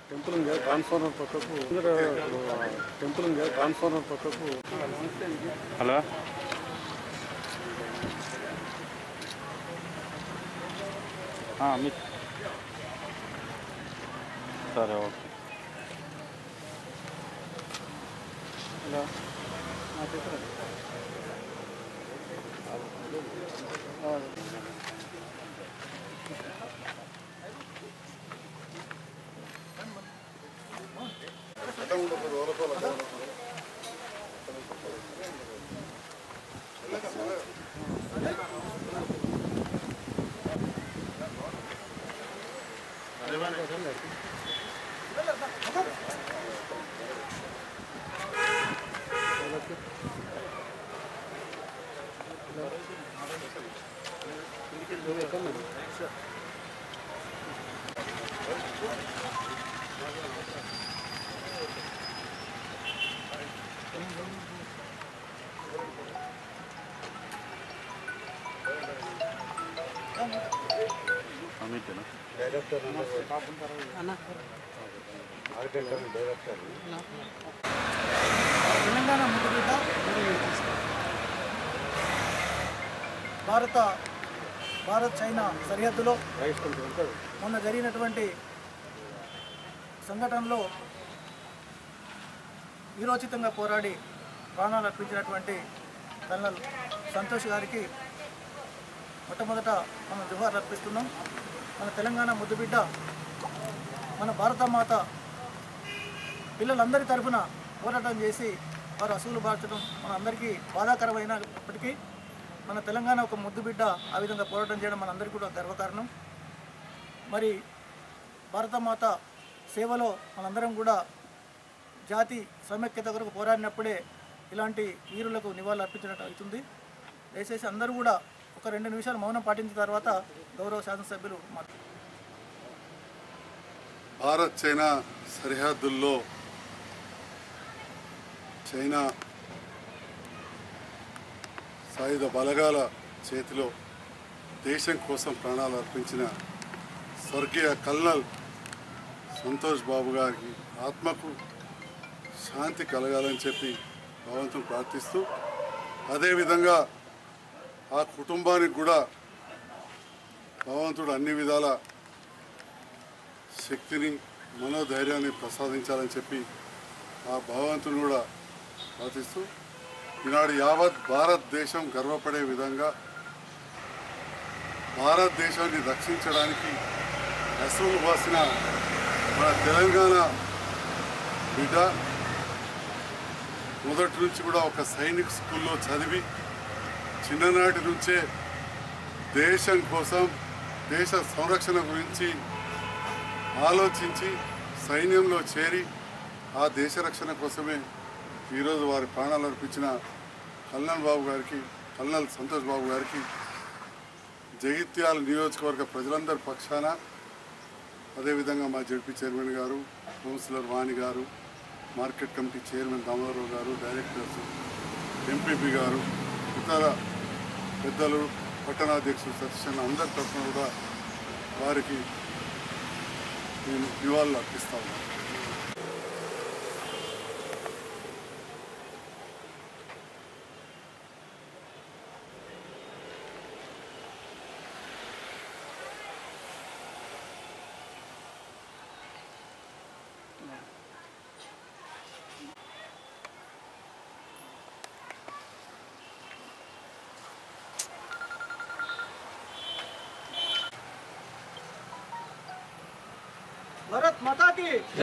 temple ఉంది కదా transformer పక్కకు ముందర టెంపుల్ ఉంది కదా ట్రాన్స్ఫార్మర్ పక్కకు హలో మీ సరే ఓకే హలో నా చెప్పండి మీకేనా తెలంగాణ ముద్దుబిడ్డ భారత భారత్ చైనా సరిహద్దులో మొన్న జరిగినటువంటి సంఘటనలో వీరోచితంగా పోరాడి ప్రాణాలు అర్పించినటువంటి కల్నల్ సంతోష్ గారికి మొట్టమొదట మనం జుహార్ అర్పిస్తున్నాం మన తెలంగాణ ముద్దుబిడ్డ మన భారతమాత పిల్లలందరి తరఫున పోరాటం చేసి వారు అసూలు బార్చడం మన అందరికీ బాధాకరమైనప్పటికీ మన తెలంగాణ ఒక ముద్దు బిడ్డ ఆ విధంగా పోరాటం చేయడం మనందరికీ కూడా గర్వకారణం మరి భారతమాత సేవలో మనందరం కూడా జాతి సమైక్యత కొరకు పోరాడినప్పుడే ఇలాంటి వీరులకు నివాళులు అర్పించినట్టు అవుతుంది దయచేసి అందరూ కూడా ఒక రెండు నిమిషాలు మౌనం పాటించిన తర్వాత గౌరవ శాసనసభ్యులు మాట్లాడారు భారత్ చైనా సరిహద్దుల్లో చైనా సాయుధ బలగాల చేతిలో దేశం కోసం ప్రాణాలు అర్పించిన స్వర్గీయ కల్నల్ సంతోష్ బాబు గారికి ఆత్మకు శాంతి కలగాలని చెప్పి భగవంతుని ప్రార్థిస్తూ అదేవిధంగా ఆ కుటుంబానికి కూడా భగవంతుడు అన్ని విధాల శక్తిని మనోధైర్యాన్ని ప్రసాదించాలని చెప్పి ఆ భగవంతుని కూడా ప్రార్థిస్తూ ఈనాడు యావత్ భారతదేశం గర్వపడే విధంగా భారతదేశాన్ని రక్షించడానికి అసలు బాసిన మన తెలంగాణ బిడ్డ మొదటి నుంచి కూడా ఒక సైనిక్ స్కూల్లో చదివి చిన్ననాటి నుంచే దేశం కోసం దేశ సంరక్షణ గురించి ఆలోచించి సైన్యంలో చేరి ఆ దేశ రక్షణ కోసమే ఈరోజు వారి ప్రాణాలు అర్పించిన కల్నల్ బాబు గారికి కల్నల్ సంతోష్ బాబు గారికి జగిత్యాల నియోజకవర్గ ప్రజలందరి పక్షాన అదేవిధంగా మా జడ్పీ చైర్మన్ గారు కౌన్సిలర్ వాణి గారు మార్కెట్ కమిటీ చైర్మన్ దామోదరరావు గారు డైరెక్టర్స్ ఎంపీపీ గారు ఇతర పెద్దలు పట్టణాధ్యక్షులు సతీష్ అందరి తరఫున కూడా వారికి నేను నివాళులు అర్పిస్తా ఉన్నాను భరత్ మాతాకి